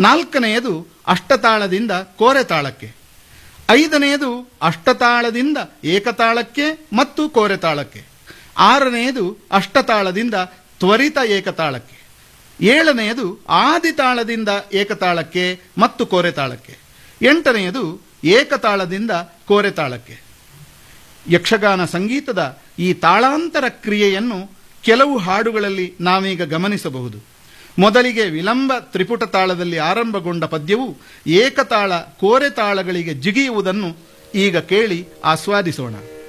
ನಾಲ್ಕನೆಯದು ಅಷ್ಟತಾಳದಿಂದ ಕೋರೆತಾಳಕ್ಕೆ ಐದನೆಯದು ಅಷ್ಟತಾಳದಿಂದ ಏಕತಾಳಕ್ಕೆ ಮತ್ತು ಕೋರೆತಾಳಕ್ಕೆ ಆರನೆಯದು ಅಷ್ಟತಾಳದಿಂದ ತ್ವರಿತ ಏಕತಾಳಕ್ಕೆ ಏಳನೆಯದು ಆದಿತಾಳದಿಂದ ಏಕತಾಳಕ್ಕೆ ಮತ್ತು ಕೋರೆತಾಳಕ್ಕೆ ಎಂಟನೆಯದು ಏಕತಾಳದಿಂದ ಕೋರೆತಾಳಕ್ಕೆ ಯಕ್ಷಗಾನ ಸಂಗೀತದ ಈ ತಾಳಾಂತರ ಕ್ರಿಯೆಯನ್ನು ಕೆಲವು ಹಾಡುಗಳಲ್ಲಿ ನಾವೀಗ ಗಮನಿಸಬಹುದು ಮೊದಲಿಗೆ ವಿಲಂಬ ತ್ರಿಪುಟ ತಾಳದಲ್ಲಿ ಆರಂಭಗೊಂಡ ಪದ್ಯವು ಏಕತಾಳ ಕೋರೆತಾಳಗಳಿಗೆ ಜಿಗಿಯುವುದನ್ನು ಈಗ ಕೇಳಿ ಆಸ್ವಾದಿಸೋಣ